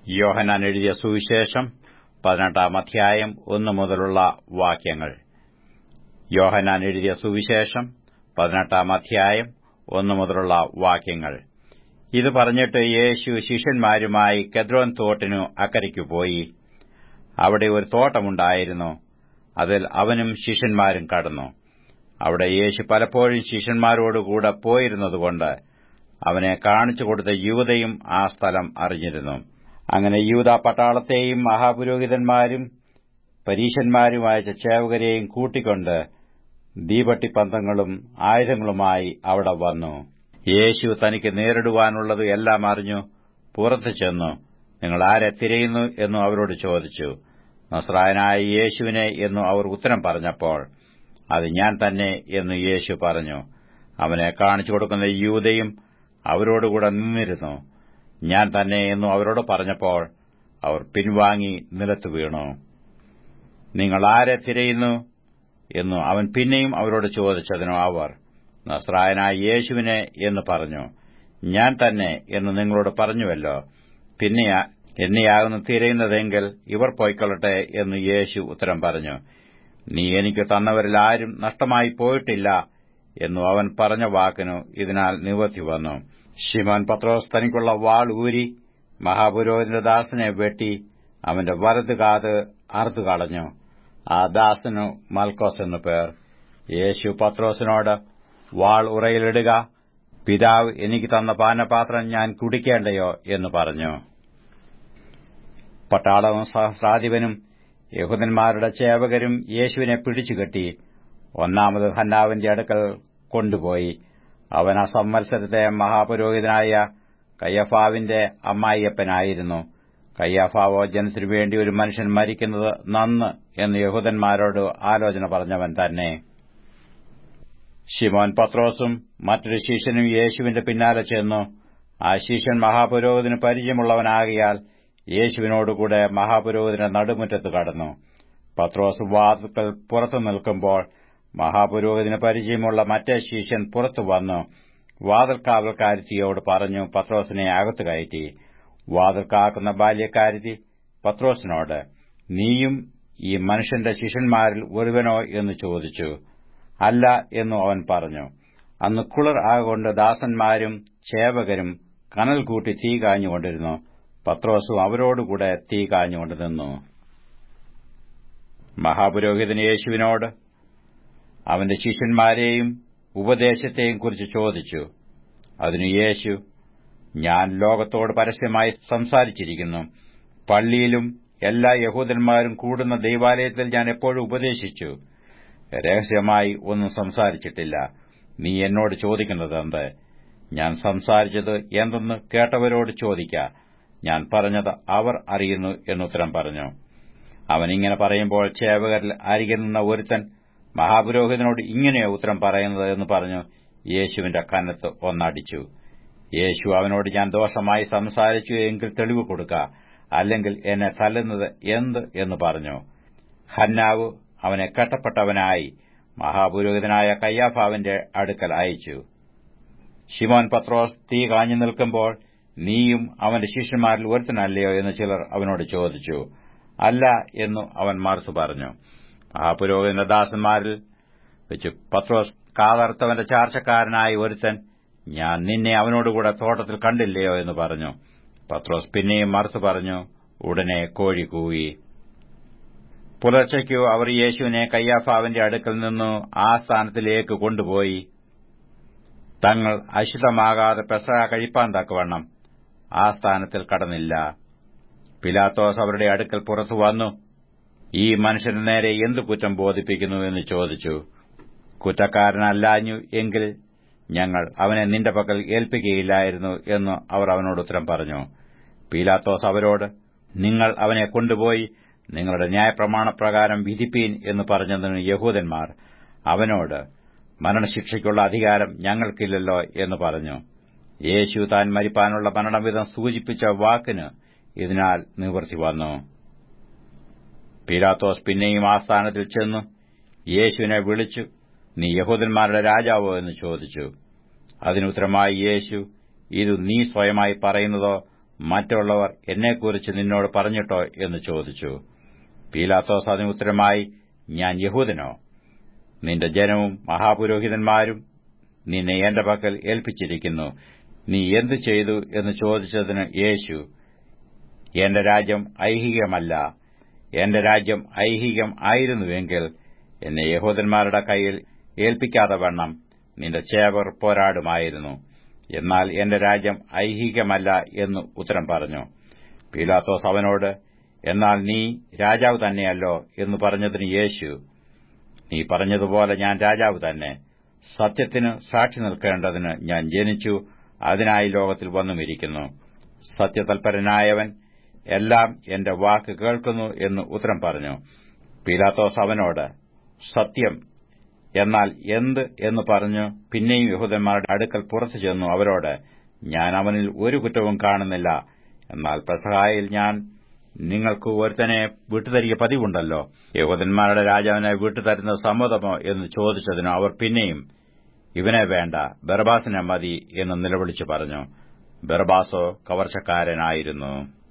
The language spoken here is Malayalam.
യോഹന്നാൻ എഴുതിയ സുവിശേഷം പതിനെട്ടാം അധ്യായം ഒന്നു മുതലുള്ള വാക്യങ്ങൾ യോഹന്നാൻ എഴുതിയ സുവിശേഷം പതിനെട്ടാം അധ്യായം ഒന്നു മുതലുള്ള വാക്യങ്ങൾ ഇത് പറഞ്ഞിട്ട് യേശു ശിഷ്യന്മാരുമായി കെദ്രോൻ തോട്ടിനു അക്കരയ്ക്കു പോയി അവിടെ ഒരു തോട്ടമുണ്ടായിരുന്നു അതിൽ അവനും ശിഷ്യന്മാരും കടന്നു അവിടെ യേശു പലപ്പോഴും ശിഷ്യന്മാരോടുകൂടെ പോയിരുന്നതുകൊണ്ട് അവനെ കാണിച്ചു കൊടുത്ത യൂതയും ആ സ്ഥലം അറിഞ്ഞിരുന്നു അങ്ങനെ യൂത പട്ടാളത്തെയും മഹാപുരോഹിതന്മാരും പരീശന്മാരും അയച്ച ചേവകരെയും കൂട്ടിക്കൊണ്ട് ദീപട്ടിപ്പന്തങ്ങളും ആയുധങ്ങളുമായി അവിടെ വന്നു യേശു തനിക്ക് നേരിടുവാനുള്ളത് എല്ലാം അറിഞ്ഞു പുറത്തു ചെന്നു നിങ്ങൾ ആരെ തിരയുന്നു എന്നു അവരോട് ചോദിച്ചു നസ്രായനായ യേശുവിനെ എന്നു അവർ ഉത്തരം പറഞ്ഞപ്പോൾ അത് ഞാൻ തന്നെ എന്ന് യേശു പറഞ്ഞു അവനെ കാണിച്ചു കൊടുക്കുന്ന യൂതയും അവരോടുകൂടെ നിന്നിരുന്നു ഞാൻ തന്നെ എന്നു അവരോട് പറഞ്ഞപ്പോൾ അവർ പിൻവാങ്ങി നിലത്തു വീണു നിങ്ങൾ ആരെ തിരയുന്നു എന്നു അവൻ പിന്നെയും അവരോട് ചോദിച്ചതിനു അവർ നസ്രായനായ യേശുവിനെ എന്ന് പറഞ്ഞു ഞാൻ തന്നെ എന്ന് നിങ്ങളോട് പറഞ്ഞുവല്ലോ പിന്നെ എന്നെയാകുന്നു തിരയുന്നതെങ്കിൽ ഇവർ പോയിക്കൊള്ളട്ടെ എന്ന് യേശു ഉത്തരം പറഞ്ഞു നീ എനിക്ക് തന്നവരിൽ ആരും നഷ്ടമായി പോയിട്ടില്ല എന്നു അവൻ പറഞ്ഞ വാക്കിനു ഇതിനാൽ നിവർത്തി വന്നു ഷിമോൻ പത്രോസ് തനിക്കുള്ള വാൾ ഊരി മഹാപുരോഹിതന്റെ ദാസനെ വെട്ടി അവന്റെ വലത് കാത് അറുത്തുകളഞ്ഞു ആ ദാസനു മൽക്കോസ് എന്നു പേർ യേശു പത്രോസിനോട് വാൾ ഉറയിലിടുക പിതാവ് എനിക്ക് തന്ന പാനപാത്രം ഞാൻ കുടിക്കേണ്ടയോ എന്ന് പറഞ്ഞു പട്ടാളവും സഹസ്രാധിപനും യഹൂദന്മാരുടെ ചേവകരും യേശുവിനെ പിടിച്ചുകെട്ടി ഒന്നാമത് ഹന്നാവിന്റെ അടുക്കൽ കൊണ്ടുപോയി അവൻ ആ സംവത്സരത്തെ മഹാപുരോഹിതനായ കയ്യഫാവിന്റെ അമ്മായിയപ്പനായിരുന്നു കയ്യഫാവോ ജനത്തിനു വേണ്ടി ഒരു മനുഷ്യൻ മരിക്കുന്നത് നന്ന് എന്ന് യഹൂദന്മാരോട് ആലോചന പറഞ്ഞവൻ തന്നെ ഷിമോൻ പത്രോസും മറ്റൊരു ശിഷ്യനും യേശുവിന്റെ പിന്നാലെ ചെന്നു ആ ശിഷ്യൻ മഹാപുരോഹിതന് പരിചയമുള്ളവനാകിയാൽ യേശുവിനോടുകൂടെ മഹാപുരോഹിതന്റെ നടുമുറ്റത്ത് കടന്നു പത്രോസ് വാതുക്കൾ പുറത്തു നിൽക്കുമ്പോൾ മഹാപുരോഹിതന് പരിചയമുള്ള മറ്റേ ശിഷ്യൻ പുറത്തു വന്നു വാതിൽ കാവൽക്കാരത്തിയോട് പറഞ്ഞു പത്രോസിനെ അകത്തു കയറ്റി വാതിൽ കാക്കുന്ന ബാല്യക്കാരത്തി പത്രോസിനോട് നീയും ഈ മനുഷ്യന്റെ ശിഷ്യന്മാരിൽ ഒരുവനോ എന്ന് ചോദിച്ചു അല്ല എന്നു അവൻ പറഞ്ഞു അന്ന് കുളിർ ആകൊണ്ട് ദാസന്മാരും ചേവകരും കനൽ കൂട്ടി തീ കാഞ്ഞുകൊണ്ടിരുന്നു പത്രോസും അവരോടുകൂടെ തീ കാഞ്ഞുകൊണ്ട് നിന്നു മഹാപുരോഹിതൻ യേശുവിനോട് അവന്റെ ശിഷ്യന്മാരെയും ഉപദേശത്തെയും കുറിച്ച് ചോദിച്ചു അതിനു യേശു ഞാൻ ലോകത്തോട് പരസ്യമായി സംസാരിച്ചിരിക്കുന്നു പള്ളിയിലും എല്ലാ യഹൂദന്മാരും കൂടുന്ന ദൈവാലയത്തിൽ ഞാൻ എപ്പോഴും ഉപദേശിച്ചു രഹസ്യമായി ഒന്നും സംസാരിച്ചിട്ടില്ല നീ എന്നോട് ചോദിക്കുന്നതെന്ത് ഞാൻ സംസാരിച്ചത് എന്തെന്ന് കേട്ടവരോട് ചോദിക്ക ഞാൻ പറഞ്ഞത് അവർ അറിയുന്നു എന്നുത്തരം പറഞ്ഞു അവനിങ്ങനെ പറയുമ്പോൾ ചേവകരിൽ അരികെ നിന്ന ഒരുത്തൻ മഹാപുരോഹിതനോട് ഇങ്ങനെയോ ഉത്തരം പറയുന്നത് എന്ന് പറഞ്ഞു യേശുവിന്റെ കന്നത്ത് ഒന്നടിച്ചു യേശു അവനോട് ഞാൻ ദോഷമായി സംസാരിച്ചു എങ്കിൽ തെളിവ് കൊടുക്ക അല്ലെങ്കിൽ എന്നെ തല്ലുന്നത് എന്ത് എന്ന് പറഞ്ഞു ഹന്നാവ് അവനെ കെട്ടപ്പെട്ടവനായി മഹാപുരോഹിതനായ കയ്യാഫാവിന്റെ അടുക്കൽ അയച്ചു ഷിമോൻ പത്രോസ് തീ കാഞ്ഞു നിൽക്കുമ്പോൾ നീയും അവന്റെ ശിഷ്യന്മാരിൽ ഒരുത്തനല്ലയോ എന്ന് ചിലർ അവനോട് ചോദിച്ചു അല്ല എന്നു അവൻ മറുത്തു പറഞ്ഞു മഹാപുരോഹിതന്റെ ദാസന്മാരിൽ വെച്ച് പത്രോസ് കാതർത്തവന്റെ ചാർച്ചക്കാരനായ ഒരുത്തൻ ഞാൻ നിന്നെ അവനോടുകൂടെ തോട്ടത്തിൽ കണ്ടില്ലയോ എന്ന് പറഞ്ഞു പത്രോസ് പിന്നെയും മറുത്തു പറഞ്ഞു ഉടനെ കോഴി കൂവി പുലർച്ചയ്ക്കു അവർ യേശുവിനെ കയ്യാഫാവിന്റെ അടുക്കൽ നിന്നു ആ സ്ഥാനത്തിലേക്ക് കൊണ്ടുപോയി തങ്ങൾ അശുദ്ധമാകാതെ പെസഹ കഴിപ്പാൻ തക്കവണ്ണം ആ സ്ഥാനത്തിൽ കടന്നില്ല പിലാത്തോസ് അവരുടെ അടുക്കൽ പുറത്തു വന്നു ഈ മനുഷ്യന് നേരെ എന്തു കുറ്റം ബോധിപ്പിക്കുന്നു എന്ന് ചോദിച്ചു കുറ്റക്കാരനല്ലാഞ്ഞു എങ്കിൽ ഞങ്ങൾ അവനെ നിന്റെ പക്കൽ ഏൽപ്പിക്കുകയില്ലായിരുന്നു എന്ന് അവർ അവനോട് ഉത്തരം പറഞ്ഞു പീലാത്തോസ് അവരോട് നിങ്ങൾ അവനെ കൊണ്ടുപോയി നിങ്ങളുടെ ന്യായപ്രമാണപ്രകാരം വിധിപ്പീൻ എന്ന് പറഞ്ഞതിന് യഹൂദന്മാർ അവനോട് മരണശിക്ഷയ്ക്കുള്ള അധികാരം ഞങ്ങൾക്കില്ലല്ലോ എന്ന് പറഞ്ഞു യേശു താൻ മരിപ്പാനുള്ള മരണവിധം സൂചിപ്പിച്ച വാക്കിന് ഇതിനാൽ നിവൃത്തി വന്നു പീലാത്തോസ് പിന്നെയും ആ സ്ഥാനത്തിൽ ചെന്നു യേശുവിനെ വിളിച്ചു നീ യഹൂദന്മാരുടെ രാജാവോ എന്ന് ചോദിച്ചു അതിനുത്തരമായി യേശു ഇത് നീ സ്വയമായി പറയുന്നതോ മറ്റുള്ളവർ എന്നെക്കുറിച്ച് നിന്നോട് പറഞ്ഞിട്ടോ എന്ന് ചോദിച്ചു പീലാത്തോസ് അതിന് ഉത്തരമായി ഞാൻ യഹൂദനോ നിന്റെ ജനവും മഹാപുരോഹിതന്മാരും നിന്നെ എന്റെ പക്കൽ ഏൽപ്പിച്ചിരിക്കുന്നു നീ എന്തു ചെയ്തു എന്ന് ചോദിച്ചതിന് യേശു എന്റെ രാജ്യം ഐഹികമല്ല എന്റെ രാജ്യം ഐഹികം ആയിരുന്നുവെങ്കിൽ എന്നെ യഹൂദന്മാരുടെ കയ്യിൽ ഏൽപ്പിക്കാതെ വണ്ണം നിന്റെ ചേവർ പോരാടുമായിരുന്നു എന്നാൽ എന്റെ രാജ്യം ഐഹികമല്ല എന്ന് ഉത്തരം പറഞ്ഞു പീലാത്തോസ് അവനോട് എന്നാൽ നീ രാജാവ് തന്നെയല്ലോ എന്ന് പറഞ്ഞതിന് യേശു നീ പറഞ്ഞതുപോലെ ഞാൻ രാജാവ് തന്നെ സത്യത്തിന് സാക്ഷി നിൽക്കേണ്ടതിന് ഞാൻ ജനിച്ചു അതിനായി ലോകത്തിൽ വന്നുമിരിക്കുന്നു സത്യതൽപരനായവൻ എല്ലാം എന്റെ വാക്ക് കേൾക്കുന്നു എന്ന് ഉത്തരം പറഞ്ഞു പീലാത്തോസ് അവനോട് സത്യം എന്നാൽ എന്ത് എന്ന് പറഞ്ഞു പിന്നെയും യഹൂദന്മാരുടെ അടുക്കൽ പുറത്തു ചെന്നു അവരോട് ഞാൻ അവനിൽ ഒരു കുറ്റവും കാണുന്നില്ല എന്നാൽ പെസഹായിൽ ഞാൻ നിങ്ങൾക്ക് ഒരുത്തനെ വിട്ടുതരിക പതിവുണ്ടല്ലോ യഹൂദന്മാരുടെ രാജാവിനെ വിട്ടുതരുന്നത് സമ്മതമോ എന്ന് ചോദിച്ചതിന് അവർ പിന്നെയും ഇവനെ വേണ്ട ബർബാസിനെ മതി എന്ന് നിലവിളിച്ചു പറഞ്ഞു ബർബാസോ കവർച്ചക്കാരനായിരുന്നു